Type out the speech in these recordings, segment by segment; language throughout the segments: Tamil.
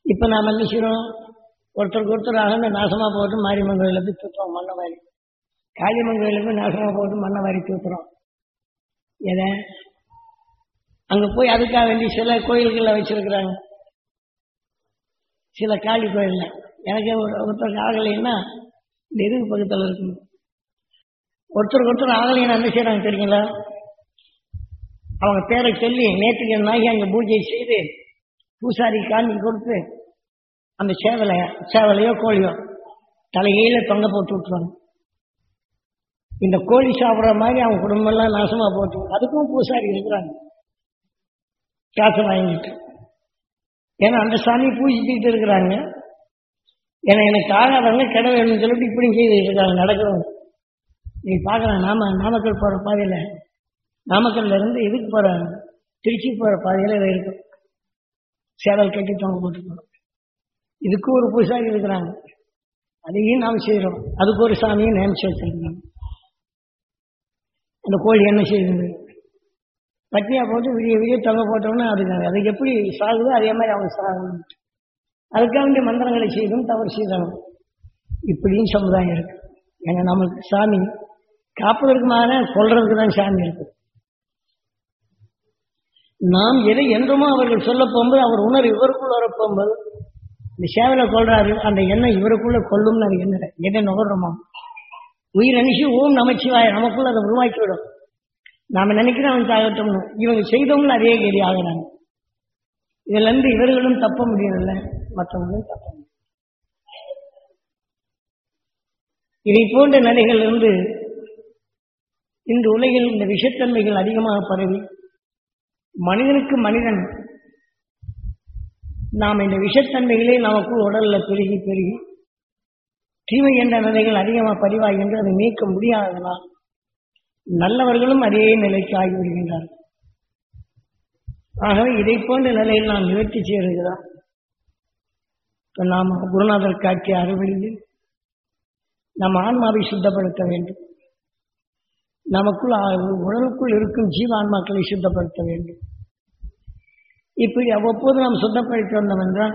இப்ப நாம என்ன செய்யறோம் ஒருத்தருக்கு ஒருத்தர் அகந்த நாசமா போட்டு மாரியம்மன் கோயில போய் தூத்துறோம் மண்ணை வாரி காளியம்மன் கோயில போய் நாசமா போட்டு மண்ணை வாரி தூத்துறோம் எதை அங்க போய் அதுக்காக வேண்டி சில கோயில்கள்ல வச்சிருக்கிறாங்க சில காளி கோயில்ல எனக்கு ஒரு- ஒருத்தருக்கு ஆகலைன்னா இந்த எதுக்கு பக்கத்தில் இருக்கணும் ஒருத்தருக்கு ஒருத்தர் ஆகலைன்னா என்ன செய்யறாங்க தெரியுங்களா அவங்க பேரை சொல்லி நேற்றுக்கு நாகி அங்கே பூஜை செய்து பூசாரி காண்பி கொடுத்து அந்த சேவலை சேவலையோ கோழியோ தலையில தொங்க போட்டு விட்டுருவாங்க இந்த கோழி சாப்பிட்ற மாதிரி அவங்க குடும்பம்லாம் நாசமா போட்டு அதுக்கும் பூசாரி இருக்கிறாங்க காசு வாங்கிட்டு ஏன்னா அந்த சாமி பூஜிச்சுட்டு இருக்கிறாங்க ஏன்னா எனக்கு ஆகாதவங்க கிட வேணும்னு சொல்லிட்டு இப்படி செய்துட்டு இருக்காங்க நடக்கிறவங்க நீ பார்க்கலாம் நாம நாமக்கல் போற பாதையில நாமக்கல்ல இருந்து இதுக்கு போற திருச்சி போற பாதையில இது இருக்கும் சேவல் கட்டி தொங்க போட்டுக்கணும் இதுக்கு ஒரு பூசாரி இருக்கிறாங்க அதையும் நாம் செய்கிறோம் அதுக்கு ஒரு சாமியை நியமிச்சு வச்சிருக்கோம் அந்த கோழி என்ன செய்யுது பட்டியா போட்டு விடிய விடிய தொகை போட்டோம்னா அதுக்கு அதுக்கு எப்படி சாகுதோ அதே மாதிரி அவங்க சாகணும் அதுக்காக வேண்டிய மந்திரங்களை செய்தும் தவறு செய்தாங்க இப்படியும் சமுதாயம் இருக்கு ஏன்னா நமக்கு சாமி காப்பதற்கு மாற கொல்றதுக்கு தான் சாமி இருக்கு நாம் எதை என்றுமோ அவர்கள் சொல்ல போகும்போது அவர் உணர்வு இவருக்குள்ள வர போகும்போது இந்த சேவலை கொள்றாரு அந்த எண்ணம் இவருக்குள்ள கொள்ளும்னு அது என்ன எதை நுகர்றோமோ உயிர் அணிச்சு ஓம் நமச்சிவாய நமக்குள்ள அதை உருவாக்கி விடும் நாம நினைக்கிறோம் அவன் சாகட்டும்னு இவங்க செய்தவங்களும் அதே கேடி ஆகுறாங்க இதுல இருந்து இவர்களும் தப்ப முடியவில்லை மற்றவங்களும் தப்ப முடியும் இதை போன்ற நிலைகள் இருந்து இந்த உலகில் இந்த விஷத்தன்மைகள் அதிகமாக பரவி மனிதனுக்கு மனிதன் நாம் இந்த விஷத்தன்மைகளே நமக்குள் உடல்ல பெருகி பெருகி தீமை என்ற நிலைகள் அதிகமாக பதிவாகின்ற அதை நீக்க முடியாததனால் நல்லவர்களும் அதே நிலைக்கு ஆகிவிடுகின்றார்கள் ஆகவே இதை போன்ற நிலையில் நாம் நிவர்த்தி செய்கிறோம் இப்ப நாம் குருநாதர் காட்டிய அறுவழியில் நம் ஆன்மாவை சுத்தப்படுத்த வேண்டும் நமக்குள் ஆ- உடலுக்குள் இருக்கும் ஜீவ ஆன்மாக்களை சுத்தப்படுத்த வேண்டும் இப்படி அவ்வப்போது நாம் சுத்தப்படுத்தி வந்தோம் என்றால்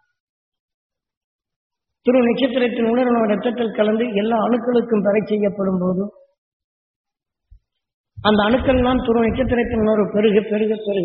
திரு நட்சத்திரத்தின் உணர்வு ரத்தத்தில் கலந்து எல்லா அணுக்களுக்கும் பெற செய்யப்படும் போது அந்த அணுக்கள் எல்லாம் துரு நட்சத்திரத்தின் உணர்வு பெருக பெருக பெருக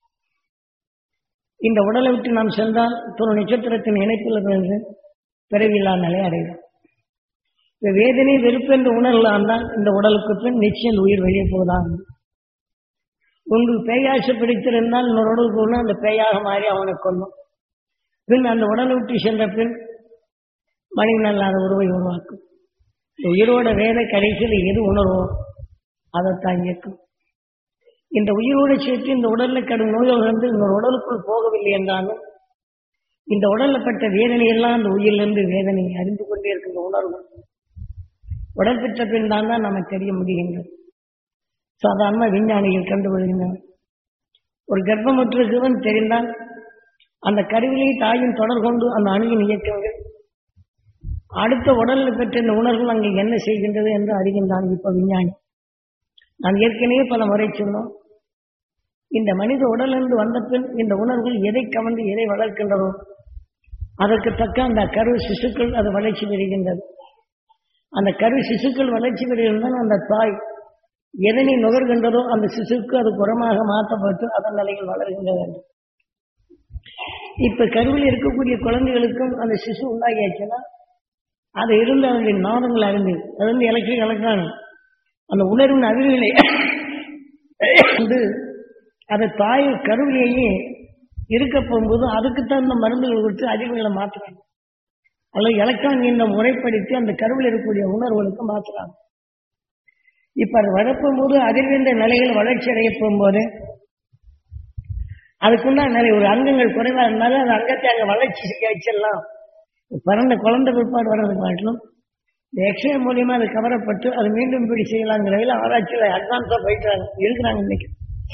இந்த உடலை விட்டு நாம் சென்றால் துரு நட்சத்திரத்தின் இணைப்பில் இருந்து பிறவில்லா நிலை அடையும் இந்த வேதனை வெறுப்பு என்ற உணர்வுலாம் தான் இந்த உடலுக்கு பின் நிச்சயம் இந்த உயிர் வெளியே போதான் ஒன்று பேயாசை பிடித்திருந்தால் இன்னொரு உடலுக்கு உள்ள அந்த பேயாக மாறி அவனை கொல்லும் பின் அந்த உடலை விட்டு சென்ற பின் மனிதன் அல்லாத உருவை உருவாக்கும் இந்த உயிரோட வேத கடைசியில் எது உணர்வோ அதைத்தான் இயக்கும் இந்த உயிரோடு சேர்த்து இந்த உடல்ல கடும் நோய்கள் வந்து இந்த உடலுக்குள் போகவில்லை என்றாலும் இந்த உடல்ல பட்ட வேதனையெல்லாம் அந்த உயிரிலிருந்து வேதனை அறிந்து கொண்டே இருக்கின்ற உணர்வு உடல் பெற்ற பின் தான் தான் நமக்கு தெரிய முடிகின்றது சாதாரண விஞ்ஞானிகள் கண்டுபிடிக்கின்றனர் ஒரு கர்ப்பமுற்றிருக்கிறவன் தெரிந்தால் அந்த கருவிலே தாயின் தொடர் கொண்டு அந்த அணுவின் இயக்கங்கள் அடுத்த உடல்ல பெற்ற இந்த உணர்வுகள் அங்கே என்ன செய்கின்றது என்று அறிகின்றான் இப்ப விஞ்ஞானி நான் ஏற்கனவே பல முறை சொன்னோம் இந்த மனித உடலிருந்து வந்த பின் இந்த உணர்வுகள் எதை கவர்ந்து எதை வளர்க்கின்றதோ அதற்கு தக்க அந்த கரு சிசுக்கள் அது வளர்ச்சி பெறுகின்றது அந்த கரு சிசுக்கள் வளர்ச்சி பெறுகின்றால் அந்த தாய் எதனை நுகர்கின்றதோ அந்த சிசுக்கு அது புறமாக மாற்றப்பட்டு அதன் நிலையில் வளர்கின்றது என்று. இப்ப கருவில் இருக்கக்கூடிய குழந்தைகளுக்கும் அந்த சிசு உண்டாகியாச்சுன்னா அது இருந்து அதனுடைய நாதங்கள் அறிந்து அது வந்து எலக்ட்ரிக் எலக்ட்ரான் அந்த உணர்வின் அதிர்வுகளை வந்து அதை தாய் கருவிலேயே இருக்க போகும்போது அதுக்கு தகுந்த மருந்துகள் கொடுத்து அதிர்வுகளை மாற்றுறாங்க அல்லது எலக்ட்ரான் இந்த முறைப்படுத்தி அந்த கருவில் இருக்கக்கூடிய உணர்வுகளுக்கு மாற்றுறாங்க இப்ப அது வளர்ப்பும் போது அதிர்வென்ற நிலைகள் வளர்ச்சி அடைய போகும்போது அதுக்குண்டான நிலை ஒரு அங்கங்கள் குறைவா இருந்தாலும் அந்த அங்கத்தை அங்க வளர்ச்சி செய்ய வச்சிடலாம் பிறந்த குழந்தை பிற்பாடு வர்றதுக்கு காட்டிலும் இந்த எக்ஸ்ரே மூலியமா அது கவரப்பட்டு அது மீண்டும் இப்படி செய்யலாங்கிறதுல ஆராய்ச்சியில் அட்வான்ஸா போயிட்டாங்க இருக்கிறாங்க இன்னைக்கு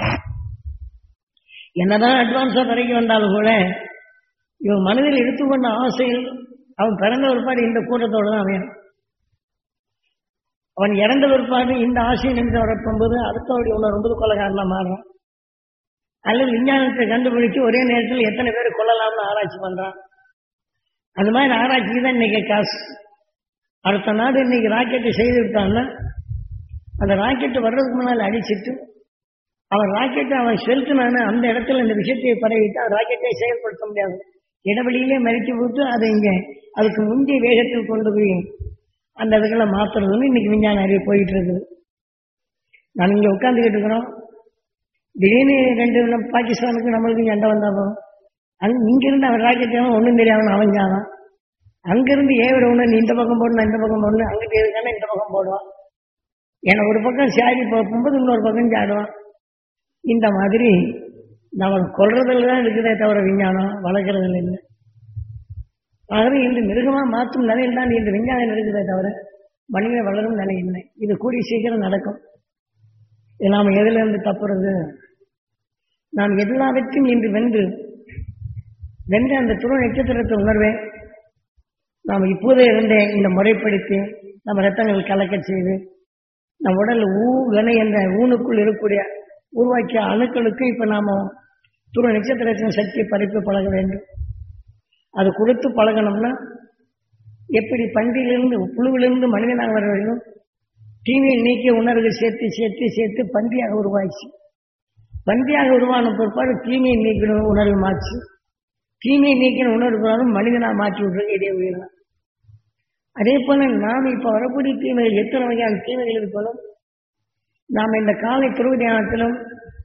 என்னதான் அட்வான்ஸா பிறகு வந்தாலும் கூட இவன் மனதில் எடுத்துக்கொண்ட ஆசையில் அவன் பிறந்த பிற்பாடு இந்த கூட்டத்தோடு தான் அவன் அவன் இறந்த பிற்பாடு இந்த ஆசையை நின்று வரப்போகும்போது அடுத்தவருடைய உணர்வு கொலகாரனா மாறுறான் அல்லது விஞ்ஞானத்தை கண்டுபிடிச்சு ஒரே நேரத்தில் எத்தனை பேர் கொல்லலாம்னு ஆராய்ச்சி பண்றான் அந்த மாதிரி ஆராய்ச்சிக்கு தான் இன்னைக்கு காசு அடுத்த நாடு இன்னைக்கு ராக்கெட்டை செய்து விட்டான்னா அந்த ராக்கெட் வர்றதுக்கு முன்னால் அடிச்சிட்டு அவன் ராக்கெட்டை அவன் செலுத்தினான அந்த இடத்துல இந்த விஷயத்தை பரவிட்டு அந்த ராக்கெட்டை செயல்படுத்த முடியாது இடைவெளியிலே மறித்து போட்டு அதை இங்கே அதுக்கு முந்தைய வேகத்தில் கொண்டு போய் அந்த இதுகளை மாத்துறதுன்னு இன்னைக்கு விஞ்ஞான அறிவு போயிட்டு இருக்குது நான் இங்கே உட்காந்துக்கிட்டு இருக்கிறோம் திடீர்னு ரெண்டு நம்ம பாகிஸ்தானுக்கு நம்மளுக்கு சண்டை வந்தாலும் அங்க இங்கிருந்து அவன் ராக்கெட் ஒன்றும் தெரியாம அவன் ஜாதான் அங்கிருந்து ஏவிட ஒன்று நீ இந்த பக்கம் போடணும் இந்த பக்கம் போடணும் அங்கிட்டு எதுக்கான இந்த பக்கம் போடுவான் ஏன்னா ஒரு பக்கம் சாடி போகும்போது இன்னொரு பக்கம் சாடுவான் இந்த மாதிரி நம்ம கொல்றதுல தான் இருக்குதே தவிர விஞ்ஞானம் வளர்க்குறதுல இல்லை ஆகவே இன்று மிருகமாக மாற்றும் நிலையில் தான் இன்று விஞ்ஞானம் இருக்குதே தவிர மனித வளரும் நிலை இல்லை இது கூடி சீக்கிரம் நடக்கும் இது நாம் எதுல இருந்து தப்புறது நாம் எல்லாவற்றையும் இன்று வென்று வென்ற அந்த துணை நட்சத்திரத்தை உணர்வேன் நாம் இப்போதே இருந்தே இந்த முறைப்படுத்தி நம்ம ரத்தங்கள் கலக்கச் செய்து நம் உடல் ஊ வினை என்ற ஊனுக்குள் இருக்கக்கூடிய உருவாக்கிய அணுக்களுக்கு இப்ப நாம துணை நட்சத்திரத்தின் சக்தியை பறித்து பழக வேண்டும் அது கொடுத்து பழகணும்னா எப்படி பன்றியிலிருந்து புழுவிலிருந்து மனிதனாக வர வேண்டும் தீமையை நீக்கிய உணர்வு சேர்த்து சேர்த்து சேர்த்து பன்றியாக உருவாச்சு பன்றியாக உருவான பிற்பாடு தீமையை நீக்கணும் உணர்வு மாற்றி தீமையை நீக்கின உணர்வு பிறகு மனிதனாக மாற்றி விட்டுருக்கு இதே உயிர் தான் அதே போல நாம் இப்ப வரக்கூடிய தீமைகள் எத்தனை வகையான தீமைகள் இருப்பதும் நாம் இந்த காலை துருவ தியானத்திலும்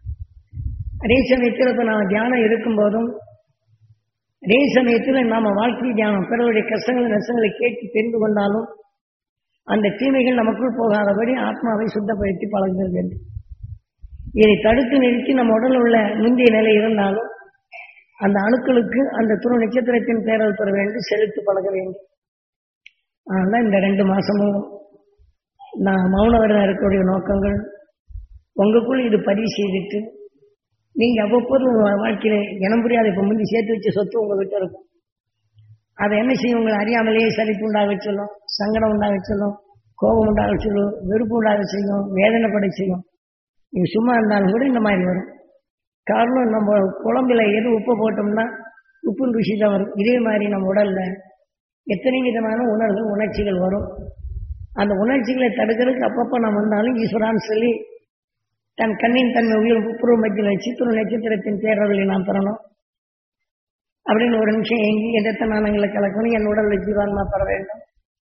அதே சமயத்தில் இப்ப நாம் தியானம் இருக்கும் போதும் அதே சமயத்தில் நாம வாழ்க்கை தியானம் பிறருடைய கஷ்டங்கள் நஷ்டங்களை கேட்டு தெரிந்து கொண்டாலும் அந்த தீமைகள் நமக்குள் போகாதபடி ஆத்மாவை சுத்தப்படுத்தி பழகுகிறது வேண்டும் இதை தடுத்து நிறுத்தி நம்ம உடல் உள்ள முந்தைய நிலை இருந்தாலும் அந்த அணுக்களுக்கு அந்த துணை நட்சத்திரத்தின் பேரல் பெற வேண்டும் செலுத்து பழக வேண்டும் அதனால இந்த ரெண்டு மாசமும் நான் மௌன விரதம் இருக்கக்கூடிய நோக்கங்கள் உங்களுக்குள் இது பதிவு செய்துட்டு நீங்க அவ்வப்போது உங்க வாழ்க்கையில இனம் புரியாத இப்ப முந்தி சேர்த்து வச்ச சொத்து உங்ககிட்ட இருக்கும் அதை என்ன செய்யும் உங்களை அறியாமலேயே சலிப்பு உண்டாக சொல்லும் சங்கடம் உண்டாக சொல்லும் கோபம் உண்டாக சொல்லும் வெறுப்பு உண்டாக செய்யும் வேதனைப்பட செய்யும் நீங்க சும்மா இருந்தாலும் கூட இந்த மாதிரி வரும் காரணம் நம்ம குழம்புல எது உப்பு போட்டோம்னா உப்பு ருசி தான் வரும் இதே மாதிரி நம்ம உடல்ல எத்தனை விதமான உணர்வுகள் உணர்ச்சிகள் வரும் அந்த உணர்ச்சிகளை தடுக்கிறதுக்கு அப்பப்போ நம்ம வந்தாலும் ஈஸ்வரான்னு சொல்லி தன் கண்ணின் தன்மை உயிர் உப்புருவ மத்தியில் வச்சு துணை நட்சத்திரத்தின் பேரவர்களை நாம் பெறணும் அப்படின்னு ஒரு நிமிஷம் எங்கி எதிர்த்த நாணங்களை கலக்கணும் என் உடல்ல ஜீவான்மா பெற வேண்டும்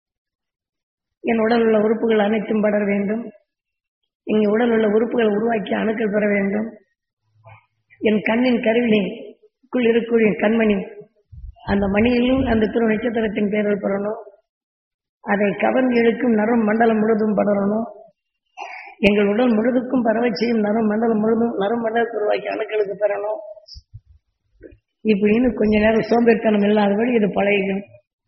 என் உடல் உள்ள உறுப்புகள் அனைத்தும் படர வேண்டும் எங்க உடல் உள்ள உறுப்புகளை உருவாக்கி அணுக்கள் பெற வேண்டும் என் கண்ணின் கருவினைக்குள் இருக்கக்கூடிய கண்மணி அந்த மணியிலும் அந்த திரு நட்சத்திரத்தின் பேரல் பெறணும் அதை கவர்ந்து இழுக்கும் நரம் மண்டலம் முழுதும் படரணும் எங்கள் உடல் முழுதுக்கும் பரவச் செய்யும் நரம் மண்டலம் முழுதும் நரம் மண்டலத்தை உருவாக்கி அணுக்களுக்கு பெறணும் இப்படின்னு கொஞ்ச நேரம் சோம்பேறித்தனம் இல்லாதபடி இது பழகிக்கும்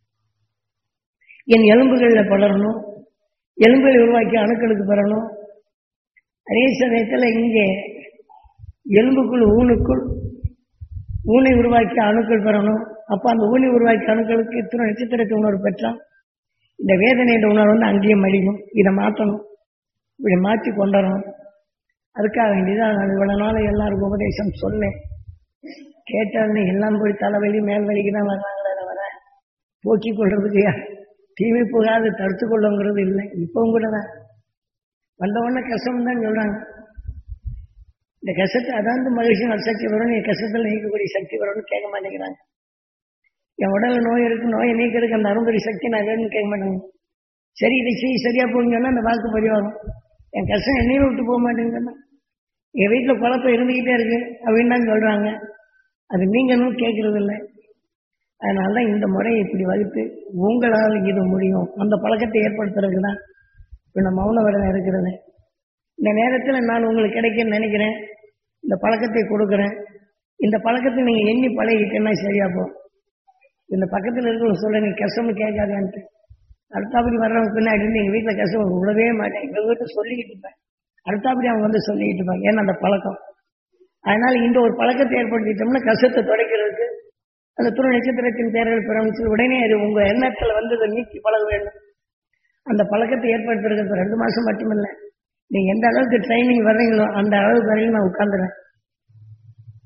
என் எலும்புகளில் படரணும் எலும்புகளை உருவாக்கி அணுக்களுக்கு பெறணும் அதே சமயத்தில் இங்கே எலும்புக்குள் ஊனுக்குள் ஊனை உருவாக்கி அணுக்கள் பெறணும் அப்ப அந்த ஊனை உருவாக்கி அணுக்களுக்கு இத்தனை நட்சத்திரத்தை உணர்வு பெற்றால் இந்த வேதனையின் உணர்வு வந்து அங்கேயும் மடியும் இதை மாற்றணும் இப்படி மாற்றி கொண்டுறணும் அதுக்காக வேண்டியதான் நான் இவ்வளவு நாள் எல்லாருக்கும் உபதேசம் சொன்னேன் கேட்டாலும் எல்லாம் போய் தலைவலி மேல் வலிக்கு தான் வர்றாங்களே தவிர போக்கிக் கொள்றதுக்கு தீமை போகாது தடுத்து கொள்ளுங்கிறது இல்லை இப்பவும் கூட தான் வந்த உடனே கஷ்டம் தான் சொல்றாங்க இந்த கஷ்டத்தை அதாவது மகிழ்ச்சி சக்தி வரும் என் கஷ்டத்தில் நீக்கக்கூடிய சக்தி வரும்னு கேட்க மாட்டேங்கிறாங்க என் உடல்ல நோய் இருக்கு நோயை நீக்கிறதுக்கு அந்த அரும்பரி சக்தி நான் வேணும்னு கேட்க மாட்டேங்க சரி இதை செய்ய சரியா போங்கன்னா அந்த வாக்கு பதிவாகும் என் கஷ்டம் என்னையும் விட்டு போக மாட்டேங்குதுன்னா என் வீட்டில் குழப்பம் இருந்துகிட்டே இருக்கு அப்படின்னு தான் சொல்றாங்க அது நீங்களும் கேட்கறது இல்லை அதனால தான் இந்த முறையை இப்படி வகுத்து உங்களால் இது முடியும் அந்த பழக்கத்தை ஏற்படுத்துறதுக்கு தான் இப்போ இந்த மௌன விரதம் இருக்கிறது இந்த நேரத்தில் நான் உங்களுக்கு கிடைக்குன்னு நினைக்கிறேன் இந்த பழக்கத்தை கொடுக்குறேன் இந்த பழக்கத்தை நீங்கள் எண்ணி பழகிட்டேன்னா சரியா போகும் இந்த பக்கத்தில் இருக்கிறவங்க சொல்ல நீ கஷ்டமும் கேட்காதான்ட்டு அடுத்தாப்படி வர்றவங்க பின்னாடி இருந்து எங்கள் வீட்டில் கஷ்டம் விடவே மாட்டேன் இவங்க வீட்டு சொல்லிக்கிட்டு இருப்பேன் அடுத்தாப்படி அவங்க வந்து சொல்லிக்கிட்டு இருப்பாங்க ஏன்னா அந்த பழக்கம் அதனால இந்த ஒரு பழக்கத்தை ஏற்படுத்திட்டோம்னா கஷ்டத்தை துடைக்கிறதுக்கு அந்த துணை நட்சத்திரத்தின் பேரல் பிரமிச்சு உடனே அது உங்க எண்ணத்துல வந்து அதை நீக்கி பழக வேண்டும் அந்த பழக்கத்தை ஏற்படுத்துறதுக்கு ரெண்டு மாசம் மட்டுமில்லை நீங்க எந்த அளவுக்கு ட்ரைனிங் வர்றீங்களோ அந்த அளவுக்கு வரையும் நான் உட்காந்துறேன்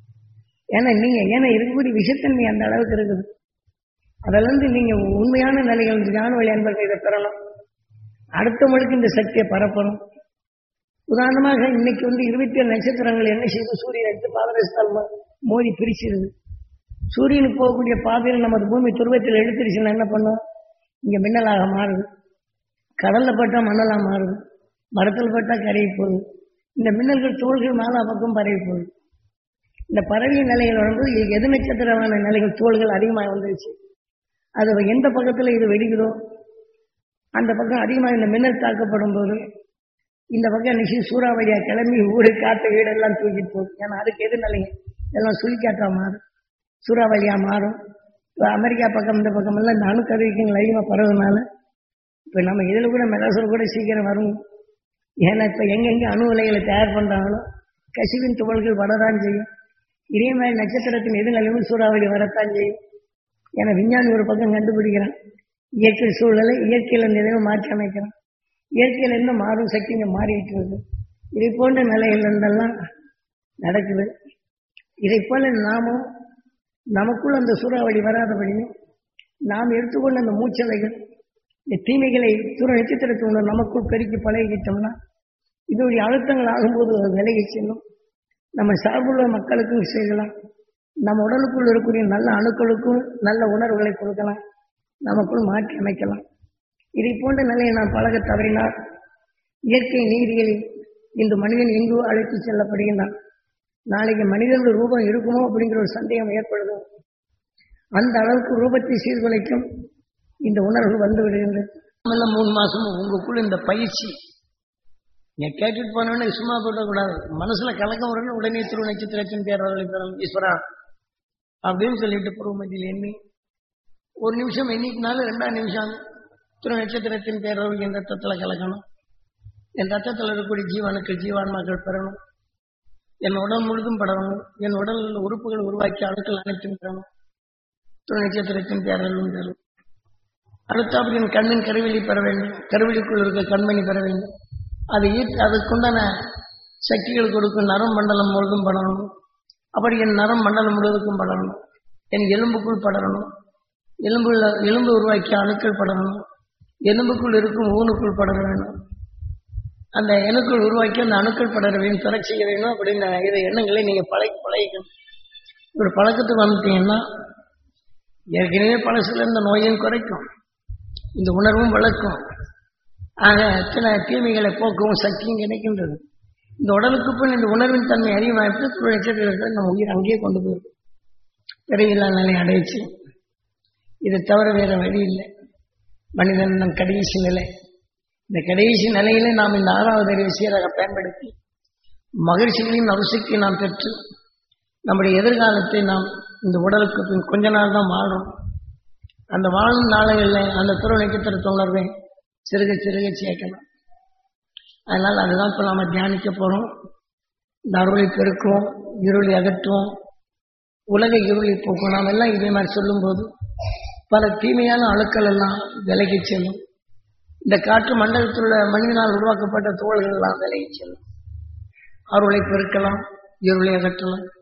ஏன்னா நீங்க ஏன்னா இருக்கக்கூடிய விஷத்தன்மை அந்த அளவுக்கு இருக்குது அதுல இருந்து நீங்க உண்மையான நிலைகள் ஞான வழி அன்பர்கள் இதை பெறணும் அடுத்தவங்களுக்கு இந்த சக்தியை பரப்பணும் உதாரணமாக இன்னைக்கு வந்து இருபத்தி ஏழு நட்சத்திரங்கள் என்ன செய்யுது சூரியன் எடுத்து பாதரசத்தால் மோ- மோதி பிரிச்சிருது சூரியனுக்கு போகக்கூடிய பாதையில் நமது பூமி துருவத்தில் எடுத்துருச்சுன்னா என்ன பண்ணும் இங்க மின்னலாக மாறுது கடல்ல பட்டா மணலா மாறுது மரத்தில் பட்டா கரையை போகுது இந்த மின்னல்கள் தோள்கள் மேலா பக்கம் பரவி போகுது இந்த பரவிய நிலைகள் வரும்போது இது எது நட்சத்திரமான நிலைகள் தோள்கள் அதிகமாக வந்துருச்சு அது எந்த பக்கத்துல இது வெடிக்குதோ அந்த பக்கம் அதிகமாக இந்த மின்னல் தாக்கப்படும் போது இந்த பக்கம் நிச்சயம் சூறாவளியா கிளம்பி ஊடு காட்டு வீடெல்லாம் தூக்கிட்டு போகுது ஏன்னா அதுக்கு எது நிலைங்க எல்லாம் சுழிக்காற்றா மாறும் சூறாவளியா மாறும் இப்போ அமெரிக்கா பக்கம் இந்த பக்கம் எல்லாம் இந்த அணுக்கதிர்கள் அதிகமாக பரவுனால இப்போ நம்ம இதில் கூட மெலாசல் கூட சீக்கிரம் வரும் ஏன்னா இப்போ எங்கெங்கே அணு உலைகளை தயார் பண்ணுறாங்களோ கசிவின் துகள்கள் வரதான் செய்யும் இதே மாதிரி நட்சத்திரத்தின் எதிர்நிலையும் சூறாவளி வரத்தான் செய்யும் ஏன்னா விஞ்ஞானி ஒரு பக்கம் கண்டுபிடிக்கிறான் இயற்கை சூழலை இயற்கையில் இந்த இதையும் மாற்றி அமைக்கிறான் இயற்கையில இருந்து மாறும் சக்தி இங்கே மாறிட்டு இருக்கு இதை போன்ற நிலையில் இருந்தெல்லாம் நடக்குது இதை போல நாமும் நமக்குள் அந்த சூறாவளி வராதபடியும் நாம் எடுத்துக்கொண்ட அந்த மூச்சலைகள் இந்த தீமைகளை துற நட்சத்திரத்தை உணர் நமக்குள் பெருக்கி பழகிக்கிட்டோம்னா இதோடைய அழுத்தங்கள் ஆகும்போது அது விலகி செல்லும் நம்ம சார்புள்ள மக்களுக்கும் செய்யலாம் நம்ம உடலுக்குள் இருக்கக்கூடிய நல்ல அணுக்களுக்கும் நல்ல உணர்வுகளை கொடுக்கலாம் நமக்குள் மாற்றி அமைக்கலாம் இதை போன்ற நிலையை நாம் பழக தவறினால் இயற்கை நீதிகளில் இந்த மனிதன் எங்கோ அழைத்து செல்லப்படுகின்றான் நாளைக்கு மனிதனுடைய ரூபம் இருக்குமோ அப்படிங்கிற ஒரு சந்தேகம் ஏற்படுது அந்த அளவுக்கு ரூபத்தை சீர்குலைக்கும் இந்த உணர்வு வந்து விடுகின்றது எல்லாம் மூணு மாசமும் உங்களுக்குள்ள இந்த பயிற்சி நீ கேட்டுட்டு போனோடனே சும்மா போட்டக்கூடாது மனசுல கலக்கம் வரணும் உடனே திரு நட்சத்திரத்தின் பேரவர்களை பெறணும் ஈஸ்வரா அப்படின்னு சொல்லிட்டு பூர்வமத்தியில் எண்ணி ஒரு நிமிஷம் எண்ணிக்கினாலும் ரெண்டாம் நிமிஷம் திரு நட்சத்திரத்தின் பேரவர்கள் என் ரத்தத்தில் கலக்கணும் என் ரத்தத்தில் இருக்கக்கூடிய ஜீவனுக்கள் ஜீவான்மாக்கள் பெறணும் என் உடல் முழுதும் படணும் என் உடல் உறுப்புகள் உருவாக்கி அணுக்கள் அனைத்தும் பெறணும் திரு நட்சத்திரத்தின் பேரலும் பெறும் அடுத்தாப்புல என் கண்ணின் கருவிழி பெற வேண்டும் கருவிழிக்குள் இருக்க கண்மணி பெற வேண்டும் அது ஈர்த்து அதுக்குண்டான சக்திகள் கொடுக்கும் நரம் மண்டலம் முழுதும் படணும் அப்படி என் நரம் மண்டலம் முழுவதுக்கும் படணும் என் எலும்புக்குள் படரணும் எலும்புல எலும்பு உருவாக்கிய அணுக்கள் படணும் எலும்புக்குள் இருக்கும் ஊனுக்குள் படர வேணும் அந்த எண்ணுக்குள் உருவாக்கி அந்த அணுக்கள் படர வேணும் பெற செய்ய வேணும் அப்படின்னு இதை எண்ணங்களை நீங்க பழகி பழகிக்கணும் ஒரு பழக்கத்துக்கு வந்துட்டீங்கன்னா ஏற்கனவே பழசுல இருந்த நோயும் குறைக்கும் இந்த உணர்வும் வளர்க்கும் ஆக சில தீமைகளை போக்கவும் சக்தியும் கிடைக்கின்றது இந்த உடலுக்கு பின் இந்த உணர்வின் தன்மை அதிகமாகிட்டு நட்சத்திரத்தை நம்ம உயிர் அங்கேயே கொண்டு போயிடும் பிறவில்லா நிலை அடைச்சு இதை தவிர வேற வழி இல்லை மனிதன் நம் கடைசி நிலை இந்த கடைசி நிலையில நாம் இந்த ஆறாவது அறிவு சீராக பயன்படுத்தி மகிழ்ச்சிகளின் அவசியத்தை நாம் பெற்று நம்முடைய எதிர்காலத்தை நாம் இந்த உடலுக்கு பின் கொஞ்ச நாள் தான் வாழும் அந்த வாழும் நாளைகளில் அந்த துறை நட்சத்திரத்தை உணர்வை சிறுக சிறுக சேர்க்கணும் அதனால் அதுதான் இப்போ நாம் தியானிக்க போகிறோம் இந்த அருளை பெருக்குவோம் இருளை அகற்றுவோம் உலக இருளை போக்கும் நாம் எல்லாம் இதே மாதிரி சொல்லும்போது பல தீமையான அணுக்கள் எல்லாம் விலகி செல்லும் இந்த காற்று மண்டலத்தில் உள்ள மனிதனால் உருவாக்கப்பட்ட தோள்கள் எல்லாம் விலகி செல்லும் அருளை பெருக்கலாம் இருளை அகற்றலாம்